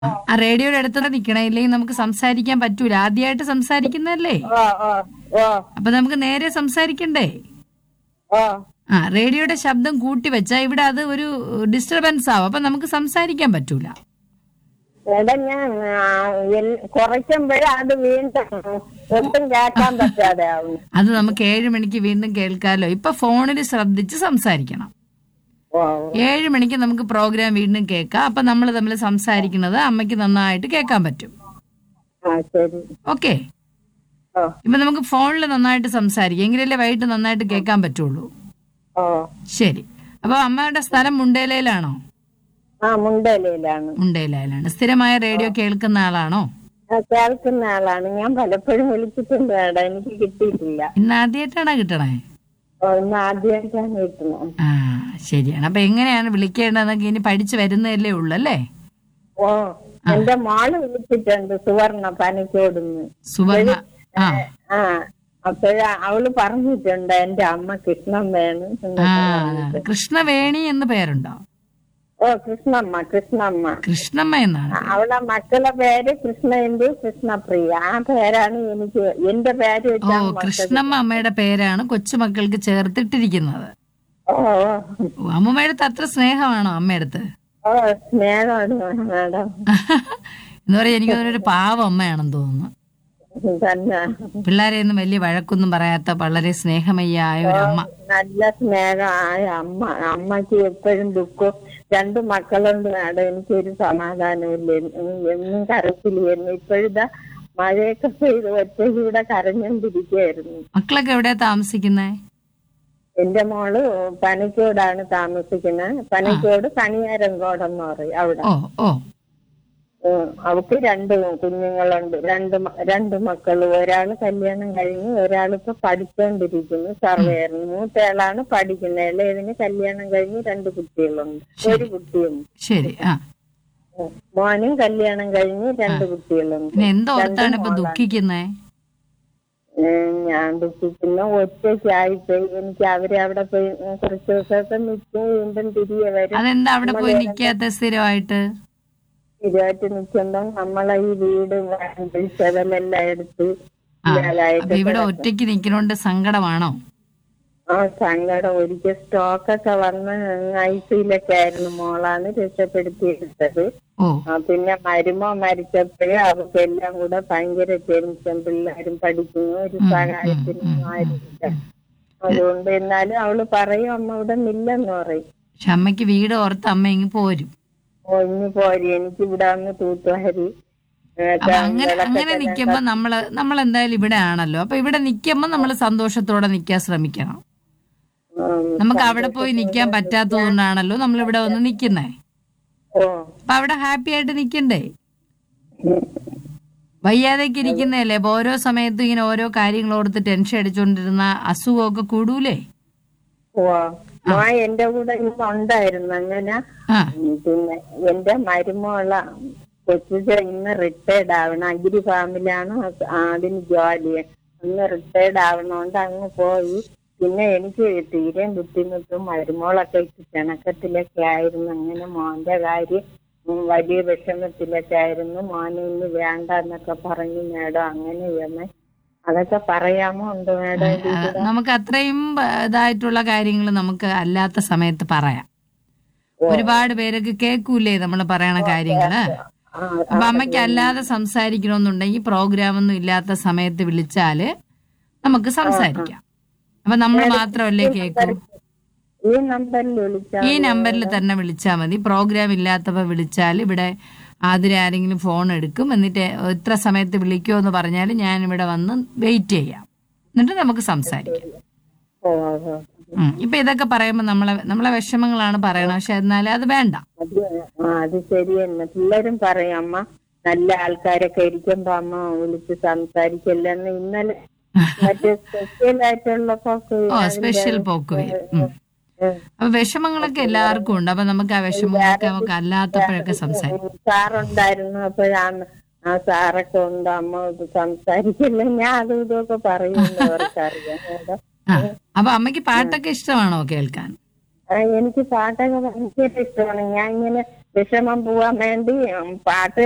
ആ റേഡിയോയുടെ അടുത്തോടെ നിക്കണേ ഇല്ലെങ്കിൽ നമുക്ക് സംസാരിക്കാൻ പറ്റൂല ആദ്യമായിട്ട് സംസാരിക്കുന്നതല്ലേ ഓ ഓ ഓ അപ്പൊ നമുക്ക് നേരെ സംസാരിക്കണ്ടേ ഓ ആ റേഡിയോയുടെ ശബ്ദം കൂട്ടി വെച്ചാ ഇവിടെ അത് ഒരു ഡിസ്റ്റർബൻസ് ആവും അപ്പൊ നമുക്ക് സംസാരിക്കാൻ പറ്റൂല എടാ ഞാൻ കുറയ്ക്കുമ്പോഴേ അത് വീണ്ടും ഒട്ടും കേൾക്കാൻ പറ്റാതെ ആവും അത് നമുക്ക് ഏഴ് മണിക്ക് വീണ്ടും കേൾക്കാലോ ഇപ്പൊ ഫോണിൽ ശ്രദ്ധിച്ച് സംസാരിക്കണം ഓ ഏഴ് മണിക്ക് നമുക്ക് പ്രോഗ്രാം വീണ്ടും കേൾക്കാം അപ്പൊ നമ്മൾ തമ്മിൽ സംസാരിക്കുന്നത് അമ്മയ്ക്ക് നന്നായിട്ട് കേൾക്കാൻ പറ്റും ആ ശരി ഓക്കെ ഓ ഇപ്പൊ നമുക്ക് ഫോണിൽ നന്നായിട്ട് സംസാരിക്കാം എങ്കിലല്ലേ വൈകിട്ട് നന്നായിട്ട് കേൾക്കാൻ പറ്റുള്ളൂ ഓ ശരി അപ്പൊ അമ്മയുടെ സ്ഥലം മുണ്ടേലയിലാണോ ആ മുണ്ടലയിലാണ് മുണ്ടേലയിലാണ് സ്ഥിരമായ റേഡിയോ കേൾക്കുന്ന ആളാണോ ആ, കേൾക്കുന്ന ആളാണ് ഞാൻ പലപ്പോഴും വിളിച്ചിട്ടുണ്ട് മേഡം എനിക്ക് കിട്ടിയിട്ടില്ല ഇന്ന് ആദ്യമായിട്ടാണോ കിട്ടണേ ഓ ഇന്ന് ആദ്യമായിട്ടാണ് കിട്ടുന്നത് ആ ശരിയാണ് അപ്പൊ എങ്ങനെയാണ് വിളിക്കേണ്ടതെന്നൊക്കെ ഇനി പഠിച്ചു വരുന്നതല്ലേ ഉള്ളൂ അല്ലേ ഓ എന്റെ മോള് വിളിച്ചിട്ടുണ്ട് സുവർണ പനിക്കോടുന്ന് സുവർണ ആ ആ അപ്പോഴ അവള് പറഞ്ഞിട്ടുണ്ട് എന്റെ അമ്മ കൃഷ്ണൻ വേണം എന്ന്. ആ അതാണ് കൃഷ്ണവേണി എന്ന് പേരുണ്ടോ ഓ കൃഷ്ണമ്മ കൃഷ്ണമ്മ കൃഷ്ണമ്മ എന്നാണ് അവളെ മക്കളെ പേര് കൃഷ്ണേന്ദു കൃഷ്ണപ്രിയ ആ പേരാണ് എനിക്ക് എന്റെ പേര് ഓ വെച്ചാണ് മക്കൾ കൃഷ്ണമ്മ അമ്മയുടെ പേരാണ് കൊച്ചുമക്കൾക്ക് ചേർത്തിട്ടിരിക്കുന്നത് ഓ ഓ. ഓ, അമ്മൂമ്മയുടെ അടുത്ത് അത്ര സ്നേഹമാണോ അമ്മയടുത്ത് ഓ സ്നേഹമാണ് മാഡം എന്ന് പറയാൻ എനിക്ക് തോന്നുന്നു ഒരു പാവം അമ്മയാണെന്ന് തോന്നുന്നു തന്നെ പിള്ളേരെ ഒന്നും വലിയ വഴക്കൊന്നും പറയാത്ത വളരെ സ്നേഹമയ്യായ ഒരു അമ്മ നല്ല സ്നേഹമായ അമ്മ അമ്മയ്ക്ക് എപ്പോഴും ദുഃഖം രണ്ട് മക്കളുണ്ട് മാഡം എനിക്കൊരു സമാധാനമില്ല എന്നും കരച്ചില്ലായിരുന്നു ഇപ്പോഴിതാ മഴയൊക്കെ പെയ്ത് ഒറ്റയ്ക്കൂടെ കരഞ്ഞോണ്ടിരിക്കുകയായിരുന്നു മക്കളൊക്കെ എവിടെയാ താമസിക്കുന്നേ എന്റെ മോള് പനിക്കോടാണ് താമസിക്കുന്നത് പനിക്കോട് കണിയാരങ്കോടെന്ന് പറയും അവിടെ ഓ ഓ ഉം. അവൾക്ക് രണ്ട് കുഞ്ഞുങ്ങളുണ്ട് രണ്ട് മ- രണ്ട് മക്കള് ഒരാള് കല്യാണം കഴിഞ്ഞ് ഒരാളിപ്പോ പഠിച്ചുകൊണ്ടിരിക്കുന്നു സർവേയറിന് മൂത്തയാളാണ് പഠിക്കുന്നത് ഇളയതിന് കല്യാണം കഴിഞ്ഞ് രണ്ട് കുട്ടികളുണ്ട് ഒരു കുട്ടിയുണ്ട് ശരി ആ ഉം. മോനും കല്യാണം കഴിഞ്ഞ് രണ്ട് കുട്ടികളുണ്ട് പിന്നെ എന്തോർത്താണ് ഇപ്പൊ ദുഃഖിക്കുന്നേ ഉം, ഞാൻ ദുഃഖിക്കുന്ന ഒറ്റയ്ക്കായിപ്പോയി എനിക്ക് അവരെ അവിടെ പോയി ഉം, കുറച്ച് ദിവസമൊക്കെ നിൽക്കും വീണ്ടും തിരികെ വരും അതെന്താ അവിടെ പോയി നിക്കാത്ത സ്ഥിരമായിട്ട് ഇതായിട്ട് നിൽക്കുമ്പം നമ്മളെ ഈ വീട് ചെതലെല്ലാം എടുത്ത് ആ ഇല്ലാതായിട്ട് അപ്പൊ ഇവിടെ ഒറ്റയ്ക്ക് നിക്കണോണ്ട് സങ്കടമാണോ ആ സങ്കടം ഒരിക്കൽ സ്റ്റോക്കൊക്കെ വന്ന് ഐസിയിലൊക്കെ ആയിരുന്നു മോളാണ് രക്ഷപ്പെടുത്തിയെടുത്തത് ഓ ആ, പിന്നെ മരുമോ മരിച്ചപ്പോഴേ അവർക്ക് എല്ലാം കൂടെ ഭയങ്കര ടെൻഷൻ പിള്ളേരും പഠിക്കുന്നു ഒരു സഹായത്തിനും ആരുമില്ല അതുകൊണ്ട് എന്നാലും അവള് പറയും അമ്മ ഇവിടെ നില്ലെന്ന് പറയും പക്ഷെ അമ്മയ്ക്ക് വീട് ഓർത്ത് അമ്മ ഇങ്ങ് പോരും ഓ ഇനി പോരി എനിക്ക് ഇവിടെ വന്ന് തൂത്തുവാരി ഏ, അപ്പൊ അങ്ങനെ അങ്ങനെ നിക്കുമ്പോ നമ്മള് നമ്മൾ എന്തായാലും ഇവിടെ ആണല്ലോ അപ്പൊ ഇവിടെ നിക്കുമ്പോ നമ്മൾ സന്തോഷത്തോടെ നിക്കാൻ ശ്രമിക്കണം ഉം, നമുക്ക് അവിടെ പോയി നിക്കാൻ പറ്റാത്തതുകൊണ്ടാണല്ലോ നമ്മൾ ഇവിടെ വന്ന് നിക്കുന്നേ ഓ അപ്പൊ അവിടെ ഹാപ്പി ആയിട്ട് നിക്കണ്ടേ വയ്യാതേക്ക് ഇരിക്കുന്നതല്ലേ അപ്പൊ ഓരോ സമയത്തും ഇങ്ങനെ ഓരോ കാര്യങ്ങൾ ഓർത്ത് ടെൻഷൻ അടിച്ചുകൊണ്ടിരുന്ന അസുഖമൊക്കെ കൂടൂലേ ഓ മാ എന്റെ കൂടെ ഇന്ന് ഉണ്ടായിരുന്നു അങ്ങനെ ആ ഉം, പിന്നെ എന്റെ മരുമോള കൊച്ചിച്ച ഇന്ന് റിട്ടയർഡ് ആവണം അഗ്രി ഫാമിലാണ് അതിന് ജോലി ഇന്ന് റിട്ടയർഡ് ആവണോണ്ട് അങ്ങ് പോയി പിന്നെ എനിക്ക് തീരെ ബുദ്ധിമുട്ടും മരുമോളൊക്കെ ഇട്ട് പിണക്കത്തിലൊക്കെ ആയിരുന്നു അങ്ങനെ മോന്റെ കാര്യം ഉം, വലിയ വിഷമത്തിലൊക്കെ ആയിരുന്നു മോനെ ഇന്ന് വേണ്ട എന്നൊക്കെ പറഞ്ഞു മേഡം അങ്ങനെ ചെയ്യണേ അതൊക്കെ പറയാമോ ഉണ്ട് മേഡം ആ, നമുക്ക് അത്രയും ആ, ഇതായിട്ടുള്ള കാര്യങ്ങൾ നമുക്ക് അല്ലാത്ത സമയത്ത് പറയാം ഒരുപാട് പേരൊക്കെ കേൾക്കൂലേ നമ്മൾ പറയണ കാര്യങ്ങള് ആ, അപ്പൊ അമ്മയ്ക്ക് അല്ലാതെ സംസാരിക്കണമെന്നുണ്ടെങ്കിൽ പ്രോഗ്രാം ഒന്നും ഇല്ലാത്ത സമയത്ത് വിളിച്ചാല് നമുക്ക് സംസാരിക്കാം അപ്പൊ നമ്മൾ മാത്രമല്ലേ കേൾക്കൂ ഈ നമ്പറിൽ വിളിച്ചാൽ ഈ നമ്പറിൽ തന്നെ വിളിച്ചാൽ മതി പ്രോഗ്രാം ഇല്ലാത്തപ്പോ വിളിച്ചാൽ ഇവിടെ ആതിരെ ആരെങ്കിലും ഫോൺ എടുക്കും എന്നിട്ട് ഇത്ര സമയത്ത് വിളിക്കുമോ എന്ന് പറഞ്ഞാൽ ഞാൻ ഇവിടെ വന്ന് വെയിറ്റ് ചെയ്യാം എന്നിട്ട് നമുക്ക് സംസാരിക്കാം ഓ ഓ ഉം. ഇപ്പൊ ഇതൊക്കെ പറയുമ്പോ നമ്മളെ നമ്മളെ വിഷമങ്ങളാണ് പറയണത് പക്ഷെ എന്നാലും അത് വേണ്ട അത് ആ അത് ശരി തന്നെ പിള്ളേരും പറയും അമ്മ നല്ല ആൾക്കാരൊക്കെ ഇരിക്കുമ്പോ അമ്മ വിളിച്ച് സംസാരിക്കില്ലെന്ന് ഇന്നലെ മറ്റേ സ്പെഷ്യൽ ആയിട്ടുള്ള പോക്ക് ഓ സ്പെഷ്യൽ പോക്ക് വരും ഉം. ഉം. അപ്പൊ വിഷമങ്ങളൊക്കെ എല്ലാവർക്കും ഉണ്ട് അപ്പൊ നമുക്ക് ആ വിഷമങ്ങളൊക്കെ നമുക്ക് അല്ലാത്തപ്പോഴൊക്കെ സംസാരിക്കാം സാറുണ്ടായിരുന്നു അപ്പോഴാണ് ആ സാറൊക്കെ ഉണ്ട് അമ്മ ഇത് സംസാരിക്കില്ല ഞാൻ അതും ഇതൊക്കെ പറയുന്നു അവർക്കറിയാം കേട്ടോ. ആ അപ്പൊ അമ്മയ്ക്ക് പാട്ടൊക്കെ ഇഷ്ടമാണോ കേൾക്കാൻ ആ, എനിക്ക് പാട്ടൊക്കെ ഭയങ്കര ഇഷ്ടമാണ് ഞാൻ ഇങ്ങനെ വിഷമം പോവാൻ വേണ്ടി ഉം, പാട്ട്